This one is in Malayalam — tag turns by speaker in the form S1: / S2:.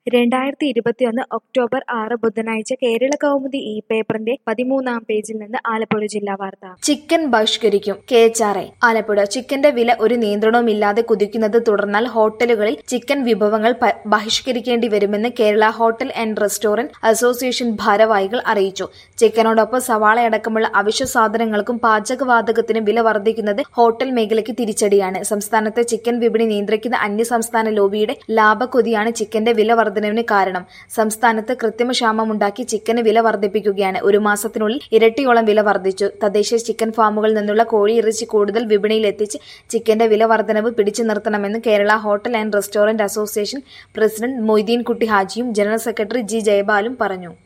S1: രണ്ടായിരത്തി ഇരുപത്തിയൊന്ന് ഒക്ടോബർ ആറ് ബുധനാഴ്ച കേരള കൗമുദി ഈ പേപ്പറിന്റെ പതിമൂന്നാം പേജിൽ നിന്ന് ആലപ്പുഴ ജില്ലാ വാർത്ത
S2: ചിക്കൻ ബഹിഷ്കരിക്കും K H R I Alappuzha ചിക്കന്റെ വില ഒരു നിയന്ത്രണവുമില്ലാതെ കുതിക്കുന്നത് തുടർന്നാൽ ഹോട്ടലുകളിൽ ചിക്കൻ വിഭവങ്ങൾ പ- ബഹിഷ്കരിക്കേണ്ടി വരുമെന്ന് Kerala hotel and restaurant association ഭാരവാഹികൾ അറിയിച്ചു ചിക്കനോടൊപ്പം സവാളയടക്കമുള്ള അവശ്യ സാധനങ്ങൾക്കും പാചകവാതകത്തിനും വില വർദ്ധിക്കുന്നത് ഹോട്ടൽ മേഖലയ്ക്ക് തിരിച്ചടിയാണ് സംസ്ഥാനത്തെ ചിക്കൻ വിപണി നിയന്ത്രിക്കുന്ന അന്യസംസ്ഥാന ലോബിയുടെ ലാഭക്കൊതിയാണ് ചിക്കന്റെ വില വർധനവിന് കാരണം സംസ്ഥാനത്ത് കൃത്രിമക്ഷാമമുണ്ടാക്കി ചിക്കന് വില വർദ്ധിപ്പിക്കുകയാണ് ഒരു മാസത്തിനുള്ളിൽ ഇരട്ടിയോളം വില വർദ്ധിച്ചു തദ്ദേശീയ ചിക്കൻ ഫാമുകളിൽ നിന്നുള്ള കോഴിയിറച്ചി കൂടുതൽ വിപണിയിൽ എത്തിച്ച് ചിക്കന്റെ വില വർധനവ് പിടിച്ചു നിർത്തണമെന്ന് Kerala hotel and restaurant association president Moideen Kutty ഹാജിയും ജനറൽ സെക്രട്ടറി ജി ജയപാലും പറഞ്ഞു